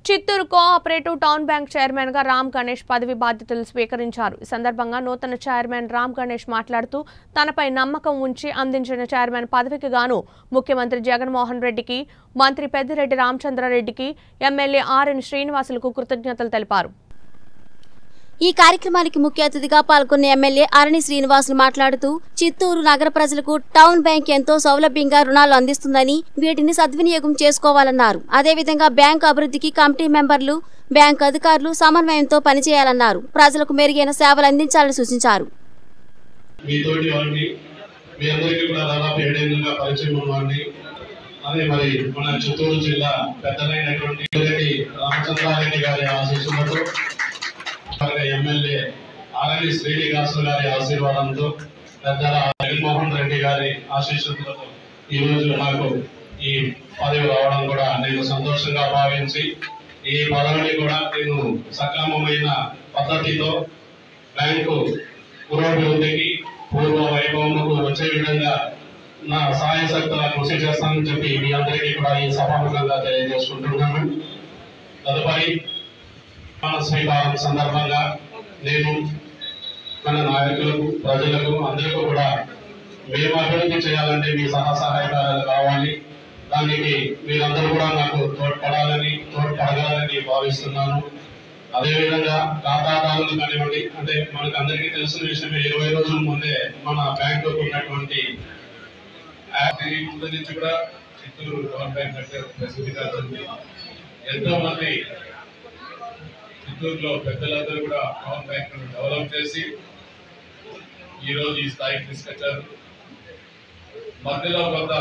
Chittoor cooperative town bank chairman గా రామ్ గణేష్ పదవి బాధ్యతలు స్వీకరించారు ఈ సందర్భంగా నూతన చైర్మన్ రామ్ గణేష్ మాట్లాడుతూ తనపై నమ్మకం ఉంచి అందించిన చైర్మన్ పదవికి గాను ముఖ్యమంత్రి జగన్మోహన్ రెడ్డికి మంత్రి పెద్దిరెడ్డి రామచంద్రారెడ్డికి ఎమ్మెల్యే ఆర్ఎన్ శ్రీనివాసులకు కృతజ్ఞతలు తెలిపారు ఈ కార్యక్రమానికి ముఖ్య అతిథిగా పాల్గొన్న ఎమ్మెల్యే అరణి శ్రీనివాసులు మాట్లాడుతూ చిత్తూరు నగర ప్రజలకు టౌన్ బ్యాంక్ ఎంతో సౌలభ్యంగా రుణాలు అందిస్తుందని వీటిని సద్వినియోగం చేసుకోవాలన్నారు అదేవిధంగా బ్యాంకు అభివృద్ధికి కమిటీ మెంబర్లు బ్యాంకు అధికారులు సమన్వయంతో పనిచేయాలన్నారు ప్రజలకు మెరుగైన సేవలు అందించాలని సూచించారు మీతోటి వాడిని మీ అందరికీ కూడా దాదాపు ఏడేళ్ళుగా పరిచయం ఉన్నవాడిని అదే మరి మన చిత్తూరు జిల్లా పెద్దలైనటువంటి రెడ్డి రామచంద్రారెడ్డి గారి ఆశీస్సులతో అలాగే ఎమ్మెల్యే ఆర్ఎల్ఈ శ్రీనివాసులు గారి ఆశీర్వాదంతో పెద్దల జగన్మోహన్ రెడ్డి గారి ఆశీస్సులతో ఈ రోజు నాకు ఈ పదవి రావడం కూడా నేను సంతోషంగా భావించి ఈ పదవిని కూడా నేను సక్రమమైన పద్ధతితో బ్యాంకు పురోభివృద్ధికి పూర్వ వైభవముకు వచ్చే విధంగా నా సహాయ శక్తుల కృషి చేస్తానని చెప్పి మీ అందరికీ కూడా ఈ సభాముఖంగా తెలియజేసుకుంటున్నాను తదుపరి ప్రమాణ స్వీకారం సందర్భంగా నేను మన నాయకులకు ప్రజలకు అందరికీ కూడా మేము అభివృద్ధి చేయాలంటే మీ సహా సహాయకారాలు కావాలి దానికి మీరందరూ కూడా నాకు తోడ్పడాలని తోడ్పడగలని భావిస్తున్నాను అదేవిధంగా ఖాతాదారులు కానివ్వండి అంటే మనకు అందరికీ తెలిసిన విషయమే ఇరవై రోజుల ముందే మన బ్యాంకుకు ఉన్నటువంటి యాప్ ఈ ముందు నుంచి కూడా చిత్తూరు టౌన్ బ్యాంక్ అంటే ప్రసిద్ధిగా ఉంది ఎంతో మంది చిత్తూరులో పెద్దలందరూ కూడా టౌన్ బ్యాంక్ డెవలప్ చేసి ఈ రోజు ఈ స్థాయికి తీసుకొచ్చారు మధ్యలో కొంత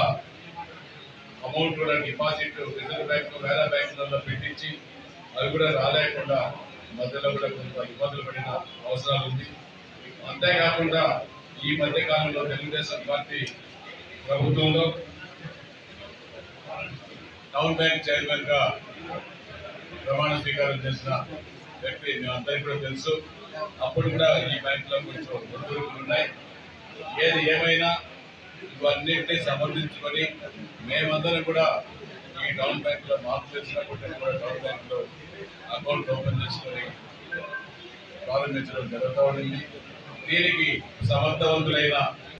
అమౌంట్ కూడా డిపాజిట్ రిజర్వ్ బ్యాంక్ వేరే బ్యాంకులలో పెట్టించి అవి కూడా రాలేకుండా మధ్యలో కూడా కొంత ఇబ్బందులు పడిన అవసరాలు ఉంది అంతేకాకుండా ఈ మధ్య కాలంలో తెలుగుదేశం పార్టీ ప్రభుత్వంలో టౌన్ బ్యాంక్ చైర్మన్ గా ప్రమాణ స్వీకారం చేసిన వ్యక్తి మేము అందరికీ కూడా తెలుసు అప్పుడు కూడా ఈ బ్యాంక్ లో కొంచెం ఒడిదుడుకులు ఉన్నాయి ఏది ఏమైనా ఇవన్నింటినీ సమర్థించుకొని మేమందరం కూడా ఈ టౌన్ బ్యాంక్ లో మాకు తెలిసినప్పటికీ కూడా టౌన్ బ్యాంక్ లో అకౌంట్ ఓపెన్ చేసుకొని ప్రారంభించడం జరుగుతూ ఉండింది దీనికి సమర్థవంతులైన